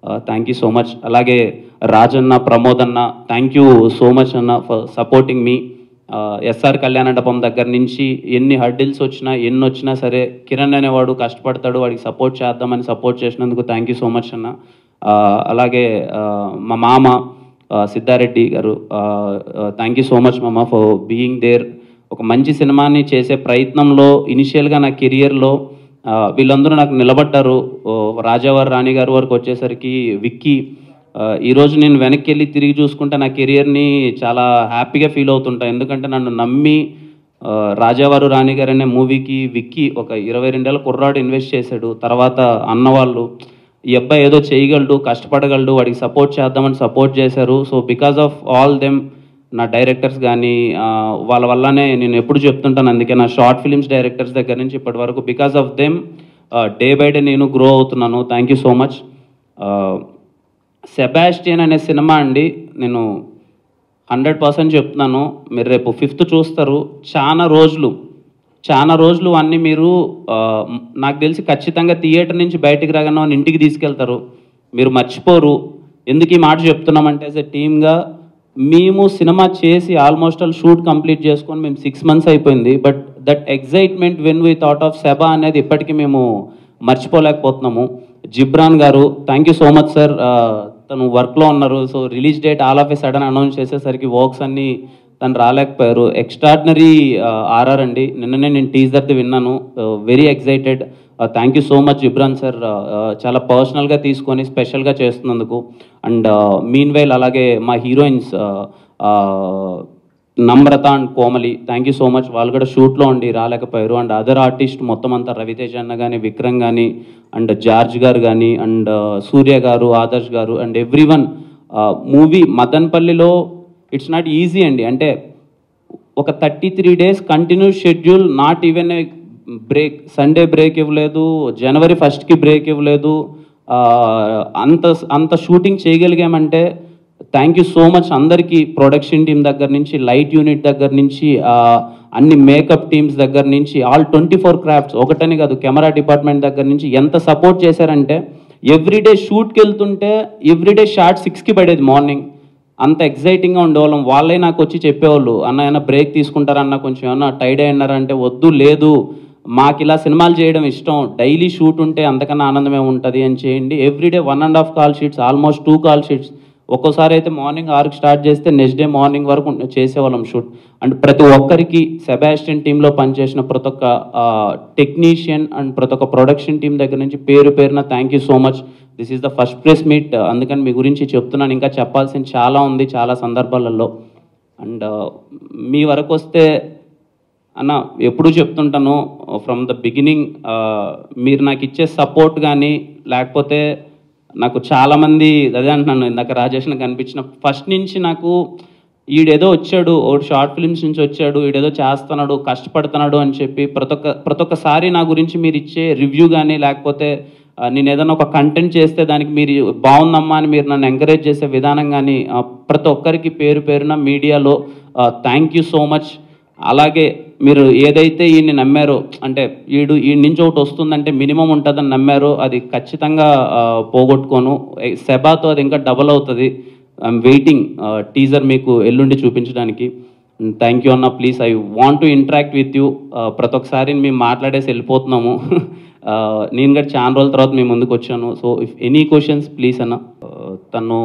thank you so much అలాగే రాజన్న ప్రమోద్ అన్న thank you so much అన్న ఫర్ సపోర్టింగ్ మీ ఎస్ఆర్ కళ్యాణమండపం దగ్గర నుంచి ఎన్ని హర్డిల్స్ వచ్చినా ఎన్ని వచ్చినా సరే కిరణ్ అనేవాడు కష్టపడతాడు వాడికి సపోర్ట్ చేద్దామని సపోర్ట్ చేసినందుకు థ్యాంక్ యూ సో మచ్ అన్న ఆ, అలాగే ఆ, మా మామ ఆ, Siddareddy garu thank you so much మామ ఫర్ బీయింగ్ దేర్ ఒక మంచి సినిమాని చేసే ప్రయత్నంలో ఇనిషియల్గా నా కెరియర్లో వీళ్ళందరూ నాకు నిలబడ్డారు ఓ, రాజావారి రాణి గారి వరకు వచ్చేసరికి విక్కీ ఆ, ఈరోజు నేను వెనక్కి వెళ్ళి తిరిగి చూసుకుంటే నా కెరియర్ని చాలా హ్యాపీగా ఫీల్ అవుతుంటా ఎందుకంటే నన్ను నమ్మి ఆ, రాజావారు రాణి గారు అనే మూవీకి విక్కీ ఒక ఇరవై రెండేళ్ళ కుర్రాడు ఇన్వెస్ట్ చేశాడు తర్వాత అన్నవాళ్ళు ఈ అబ్బాయి ఏదో చేయగలడు కష్టపడగలడు వాడికి సపోర్ట్ చేద్దామని సపోర్ట్ చేశారు so because of all them నా డైరెక్టర్స్ కానీ వాళ్ళ వల్లనే నేను ఎప్పుడు చెప్తుంటాను అందుకే నా షార్ట్ ఫిలిమ్స్ డైరెక్టర్స్ దగ్గర నుంచి ఇప్పటి వరకు because of them day by day నేను గ్రో అవుతున్నాను thank you so much Sebastian అనే సినిమా అండి నేను హండ్రెడ్ పర్సెంట్ చెప్తున్నాను మీరు రేపు ఫిఫ్త్ చూస్తారు చాలా రోజులు చాలా రోజులు అన్నీ మీరు ఆ, నాకు తెలిసి ఖచ్చితంగా థియేటర్ నుంచి బయటికి రాగానే వాళ్ళని ఇంటికి తీసుకెళ్తారు మీరు మర్చిపోరు ఎందుకు ఈ మాట చెప్తున్నామంటే యాజ్ ఎ టీమ్గా మేము సినిమా చేసి ఆల్మోస్ట్ ఆల్ షూట్ కంప్లీట్ చేసుకొని మేము సిక్స్ మంత్స్ అయిపోయింది but that excitement when we thought of Seba అనేది ఇప్పటికీ మేము మర్చిపోలేకపోతున్నాము Ghibran garu thank you so much sir తను వర్క్లో ఉన్నారు so release date all of a sudden announce చేసేసరికి వర్క్స్ అన్నీ తను రాలేకపోయారు ఎక్స్ట్రాడినరీ ఆర్ఆర్ అండి నిన్ననే నేను టీజర్ది విన్నాను very excited thank you so much Ghibran sir చాలా పర్సనల్గా తీసుకొని స్పెషల్గా చేస్తున్నందుకు అండ్ మీన్ వైల్ అలాగే మా heroines Namrata and Komali thank you so much వాళ్ళు కూడా షూట్లో ఉండి రాలేకపోయారు అండ్ అదర్ ఆర్టిస్ట్ మొత్తం అంతా రవితేజ అన్న కానీ విక్రమ్ కానీ అండ్ జార్జ్ గారు కానీ and Surya garu Adarsh garu and everyone movie మదన్పల్లిలో ఇట్స్ నాట్ ఈజీ అండి అంటే ఒక thirty three days continue schedule not even a break Sunday break ఇవ్వలేదు జనవరి ఫస్ట్కి బ్రేక్ ఇవ్వలేదు ఆ, అంత అంత షూటింగ్ చేయగలిగామంటే థ్యాంక్ యూ సో మచ్ అందరికీ ప్రొడక్షన్ టీం దగ్గర నుంచి లైట్ యూనిట్ దగ్గర నుంచి ఆ, అన్ని మేకప్ టీమ్స్ దగ్గర నుంచి ఆల్ ట్వంటీ ఫోర్ క్రాఫ్ట్స్ ఒకటని కాదు కెమెరా డిపార్ట్మెంట్ దగ్గర నుంచి ఎంత సపోర్ట్ చేశారంటే ఎవ్రీడే షూట్కి వెళ్తుంటే ఎవ్రీడే షార్ట్ సిక్స్కి పడేది మార్నింగ్ అంత ఎగ్జైటింగ్గా ఉండేవాళ్ళం వాళ్ళే నాకు వచ్చి చెప్పేవాళ్ళు అన్న ఏమన్నా బ్రేక్ తీసుకుంటారన్న కొంచెం ఏమన్నా టైడ్ అయినారంటే వద్దు లేదు మాకు ఇలా సినిమాలు చేయడం ఇష్టం డైలీ షూట్ ఉంటే అంతకన్నా ఆనందమే ఉంటుంది అని చేయండి everyday one and half call sheets almost two call sheets ఒక్కోసారి అయితే మార్నింగ్ ఆరుకి స్టార్ట్ చేస్తే నెక్స్ట్ డే మార్నింగ్ వరకు ఉండే- చేసేవాళ్ళం షూట్ అండ్ ప్రతి ఒక్కరికి సెబాస్టియన్ టీంలో పనిచేసిన ప్రతి ఒక్క టెక్నీషియన్ అండ్ ప్రతి ఒక్క ప్రొడక్షన్ టీం దగ్గర నుంచి పేరు పేరున thank you so much this is the first press meet అందుకని మీ గురించి చెప్తున్నాను ఇంకా చెప్పాల్సింది చాలా ఉంది చాలా సందర్భాలలో అండ్ మీ వరకు వస్తే అన్న ఎప్పుడు చెప్తుంటాను ఫ్రమ్ ద బిగినింగ్ మీరు నాకు ఇచ్చే సపోర్ట్ కానీ లేకపోతే నాకు చాలామంది అదే అంటున్నాను ఇందాక రాజేష్ నాకు కనిపించిన ఫస్ట్ నుంచి నాకు ఈడేదో వచ్చాడు ఓ షార్ట్ ఫిల్మ్స్ నుంచి వచ్చాడు ఈడేదో చేస్తున్నాడు కష్టపడుతున్నాడు అని చెప్పి ప్రతి ఒక్క ప్రతి ఒక్కసారి నా గురించి మీరు ఇచ్చే రివ్యూ కానీ లేకపోతే ఆ, నేను ఏదైనా ఒక కంటెంట్ చేస్తే దానికి మీరు బాగుందమ్మా అని మీరు నన్ను ఎంకరేజ్ చేసే విధానం కానీ ఆ, ప్రతి ఒక్కరికి పేరు పేరున మీడియాలో థ్యాంక్ యూ సో మచ్ అలాగే మీరు ఏదైతే ఈయన్ని నమ్మారో అంటే ఈడు ఈ నుంచి ఒకటి వస్తుందంటే మినిమం ఉంటుందని నమ్మారో అది ఖచ్చితంగా ఆ, పోగొట్టుకోను ఏ, సెబాతో అది ఇంకా డబల్ అవుతుంది ఐఎమ్ వెయిటింగ్ టీజర్ మీకు ఎల్లుండి చూపించడానికి థ్యాంక్ యూ అన్న please I want to interact with you ప్రతి ఒక్కసారి మేము మాట్లాడేసి వెళ్ళిపోతున్నాము ఆ, నేను కూడా చాలా రోజుల తర్వాత మీ ముందుకు వచ్చాను so if any questions please అన్న ఆ, తను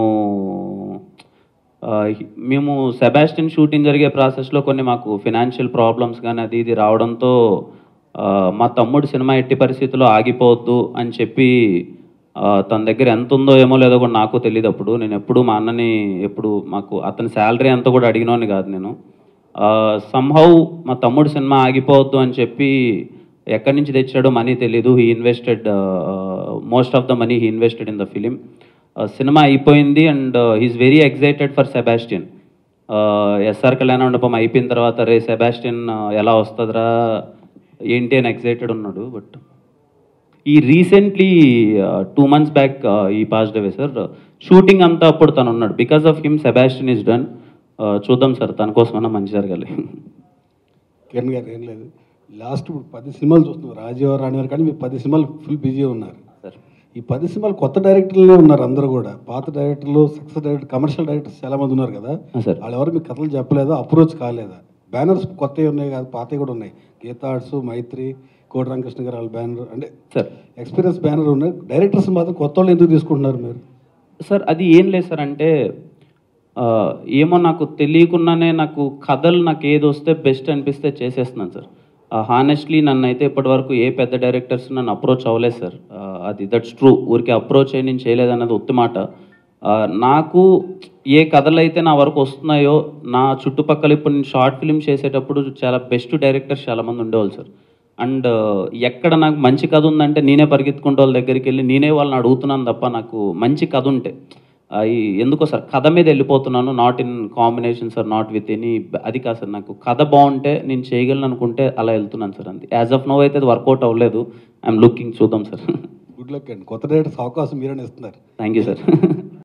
ఆ, మేము సెబాస్టిన్ షూటింగ్ జరిగే ప్రాసెస్లో కొన్ని మాకు ఫినాన్షియల్ ప్రాబ్లమ్స్ కానీ అది ఇది రావడంతో ఆ, మా తమ్ముడు సినిమా ఎట్టి పరిస్థితుల్లో ఆగిపోవద్దు అని చెప్పి ఆ, తన దగ్గర ఎంత ఉందో ఏమో లేదో కూడా నాకు తెలియదు అప్పుడు నేను ఎప్పుడు మా అన్నని ఎప్పుడు మాకు అతని శాలరీ అంతా కూడా అడిగినోని కాదు నేను సంహౌ మా తమ్ముడు సినిమా ఆగిపోవద్దు అని చెప్పి ఎక్కడి నుంచి తెచ్చాడో మనీ తెలీదు he invested most of the money he invested in the film cinema అయిపోయింది and he's very excited for Sebastian S R Kalyanamandapam అయిపోయిన తర్వాత రే సెబాస్టియన్ ఎలా వస్తుందిరా ఏంటి అని ఎక్సైటెడ్ ఉన్నాడు but he recently two months back he passed away sir shooting అంతా అప్పుడు తను ఉన్నాడు because of him Sebastian is done చూద్దాం సార్ తన కోసమన్నా మంచి జరగాలి కిరణ్ గారు ఏం లేదు లాస్ట్ ఇప్పుడు పది సినిమాలు చూస్తున్నాం రాజీవ్ రాణి గారు కానీ మీరు పది సినిమాలు ఫుల్ బిజీ ఉన్నారు సార్ ఈ పది సినిమాలు కొత్త డైరెక్టర్లే ఉన్నారు అందరూ కూడా పాత డైరెక్టర్లు సక్సెస్ డైరెక్టర్ కమర్షియల్ డైరెక్టర్స్ చాలా మంది ఉన్నారు కదా ఆ, సార్ వాళ్ళు ఎవరు మీకు కథలు చెప్పలేదా అప్రోచ్ కాలేదా బ్యానర్స్ కొత్తవి ఉన్నాయి కాదు పాతవి కూడా ఉన్నాయి గీతా ఆర్ట్స్ మైత్రి కోటి రామకృష్ణ గారు వాళ్ళ బ్యానర్ అంటే సార్ ఎక్స్పీరియన్స్ బ్యానర్ ఉన్నాయి డైరెక్టర్స్ మాత్రం కొత్త వాళ్ళు ఎందుకు తీసుకుంటున్నారు మీరు సార్ అది ఏం లేదు సార్ అంటే ఆ, ఏమో నాకు తెలియకుండానే నాకు కథలు నాకు ఏది వస్తే బెస్ట్ అనిపిస్తే చేసేస్తున్నాను సార్ హానెస్ట్లీ నన్ను అయితే ఇప్పటివరకు ఏ పెద్ద డైరెక్టర్స్ నన్ను అప్రోచ్ అవ్వలేదు సార్ ఆ, అది దట్స్ ట్రూ ఊరికి అప్రోచ్ అయ్యి నేను చేయలేదన్నది ఒత్తి మాట ఆ, నాకు ఏ కథలు అయితే నా వరకు వస్తున్నాయో నా చుట్టుపక్కల ఇప్పుడు నేను షార్ట్ ఫిల్మ్ చేసేటప్పుడు చాలా బెస్ట్ డైరెక్టర్స్ చాలామంది ఉండేవాళ్ళు సార్ అండ్ ఎక్కడ నాకు మంచి కథ ఉందంటే నేనే పరిగెత్తుకుంటే వాళ్ళ దగ్గరికి వెళ్ళి నేనే వాళ్ళని అడుగుతున్నాను తప్ప నాకు మంచి కథ ఉంటే ఆ, ఈ ఎందుకో సార్ కథ మీద వెళ్ళిపోతున్నాను not in combination sir not with any అది కాదు సార్ నాకు కథ బాగుంటే నేను చేయగలను అనుకుంటే అలా వెళ్తున్నాను సార్ అంతే యాజ్ ఆఫ్ నో అయితే అది వర్కౌట్ అవ్వలేదు ఐఎమ్ లుకింగ్ చూద్దాం సార్ గుడ్ లక్ అండి కొత్త డైరెక్టర్స్ అవకాశం మీరని ఇస్తున్నారు థ్యాంక్ యూ సార్